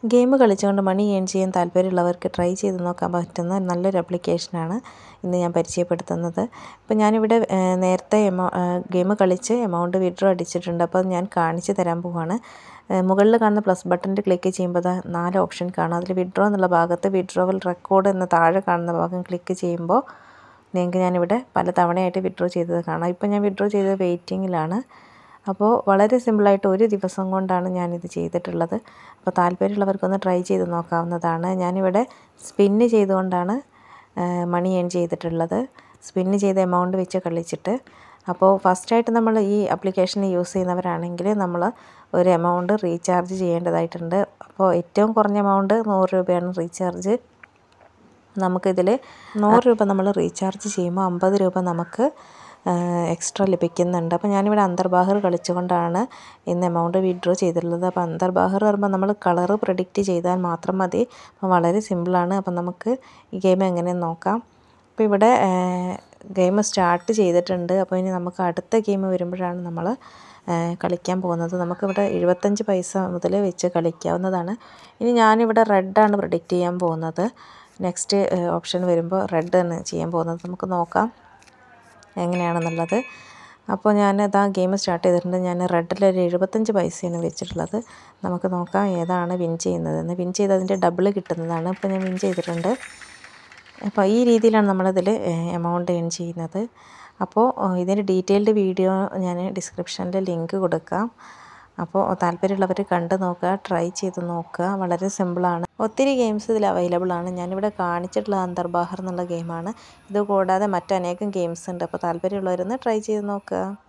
game കളിച്ചുകൊണ്ട് മണി earn ചെയ്യാൻ താല്പര്യമുള്ളവർക്ക് try ചെയ്ത് നോക്കാൻ പറ്റുന്ന നല്ലൊരു ആപ്ലിക്കേഷനാണ് ഇന്ന് ഞാൻ പരിചയപ്പെടുത്തുന്നത് ഇപ്പോൾ ഞാനിവിടെ ഏഹ്, നേരത്തെ എമൗ ഗെയിം കളിച്ച് എമൗണ്ട് വിഡ്രോ അടിച്ചിട്ടുണ്ട് അപ്പോൾ അത് ഞാൻ കാണിച്ച് തരാൻ പോവാണ് ഏഹ്, മുകളിൽ കാണുന്ന പ്ലസ് ബട്ടണിൽ ക്ലിക്ക് ചെയ്യുമ്പോൾ ദാ നാല് ഓപ്ഷൻ കാണാം അതിൽ വിഡ്രോ എന്നുള്ള ഭാഗത്ത് വിഡ്രോവൽ റെക്കോർഡ് എന്ന താഴെ കാണുന്ന ഭാഗം ക്ലിക്ക് ചെയ്യുമ്പോൾ നിങ്ങൾക്ക് ഞാനിവിടെ പല തവണയായിട്ട് വിഡ്രോ ചെയ്തത് കാണാം ഇപ്പോൾ ഞാൻ വിഡ്രോ ചെയ്തത് വെയിറ്റിങ്ങിലാണ് അപ്പോൾ വളരെ സിമ്പിളായിട്ട് ഒരു ദിവസം കൊണ്ടാണ് ഞാനിത് ചെയ്തിട്ടുള്ളത് അപ്പോൾ താല്പര്യമുള്ളവർക്കൊന്ന് ട്രൈ ചെയ്ത് നോക്കാവുന്നതാണ് ഞാനിവിടെ സ്പിന്ന് ചെയ്തുകൊണ്ടാണ് മണി ഏൺ ചെയ്തിട്ടുള്ളത് സ്പിന്ന് ചെയ്ത എമൗണ്ട് വെച്ച് കളിച്ചിട്ട് അപ്പോൾ ഫസ്റ്റായിട്ട് നമ്മൾ ഈ ആപ്ലിക്കേഷൻ യൂസ് ചെയ്യുന്നവരാണെങ്കിൽ നമ്മൾ ഒരു എമൗണ്ട് റീചാർജ് ചെയ്യേണ്ടതായിട്ടുണ്ട് അപ്പോൾ ഏറ്റവും കുറഞ്ഞ എമൗണ്ട് നൂറ് രൂപയാണ് റീചാർജ് നമുക്കിതിൽ നൂറ് രൂപ നമ്മൾ റീചാർജ് ചെയ്യുമ്പോൾ അമ്പത് രൂപ നമുക്ക് എക്സ്ട്രാ ലഭിക്കുന്നുണ്ട് അപ്പോൾ ഞാനിവിടെ അന്തർബാഹർ കളിച്ചുകൊണ്ടാണ് ഇന്ന് എമൗണ്ട് വിഡ്രോ ചെയ്തിട്ടുള്ളത് അപ്പോൾ അന്തർബാഹർ പറയുമ്പോൾ നമ്മൾ കളറ് പ്രിഡിക്റ്റ് ചെയ്താൽ മാത്രം മതി അപ്പോൾ വളരെ സിമ്പിളാണ് അപ്പോൾ നമുക്ക് ഈ ഗെയിം എങ്ങനെയെന്ന് നോക്കാം അപ്പോൾ ഇവിടെ ഗെയിം സ്റ്റാർട്ട് ചെയ്തിട്ടുണ്ട് അപ്പോൾ ഇനി നമുക്ക് അടുത്ത ഗെയിം വരുമ്പോഴാണ് നമ്മൾ കളിക്കാൻ പോകുന്നത് നമുക്കിവിടെ എഴുപത്തഞ്ച് പൈസ മുതൽ വെച്ച് കളിക്കാവുന്നതാണ് ഇനി ഞാനിവിടെ റെഡാണ് പ്രിഡിക്റ്റ് ചെയ്യാൻ പോകുന്നത് നെക്സ്റ്റ് ഓപ്ഷൻ വരുമ്പോൾ റെഡ് ആണ് ചെയ്യാൻ പോകുന്നത് നമുക്ക് നോക്കാം എങ്ങനെയാണെന്നുള്ളത് അപ്പോൾ ഞാൻ ഇതാ ഗെയിം സ്റ്റാർട്ട് ചെയ്തിട്ടുണ്ട് ഞാൻ റെഡിൽ ഒരു എഴുപത്തഞ്ച് പൈസയാണ് വെച്ചിട്ടുള്ളത് നമുക്ക് നോക്കാം ഏതാണ് വിൻ ചെയ്യുന്നതെന്ന് വിൻ ചെയ്തതിൻ്റെ ഡബിൾ കിട്ടുന്നതാണ് അപ്പോൾ ഞാൻ വിൻ ചെയ്തിട്ടുണ്ട് അപ്പോൾ ഈ രീതിയിലാണ് നമ്മളിതിൽ എമൗണ്ട് ഏൺ ചെയ്യുന്നത് അപ്പോൾ ഇതിൻ്റെ ഡീറ്റെയിൽഡ് വീഡിയോ ഞാൻ ഡിസ്ക്രിപ്ഷനിൽ ലിങ്ക് കൊടുക്കാം അപ്പോൾ താല്പര്യമുള്ളവർ കണ്ട് നോക്കുക ട്രൈ ചെയ്ത് നോക്കുക വളരെ സിമ്പിളാണ് ഒത്തിരി ഗെയിംസ് ഇതിൽ അവൈലബിൾ ആണ് ഞാനിവിടെ കാണിച്ചിട്ടുള്ള അന്തർബാഹർ എന്നുള്ള ഗെയിമാണ് ഇത് കൂടാതെ മറ്റനേകം ഗെയിംസ് ഉണ്ട് അപ്പോൾ താല്പര്യമുള്ളവരൊന്ന് ട്രൈ ചെയ്ത് നോക്കുക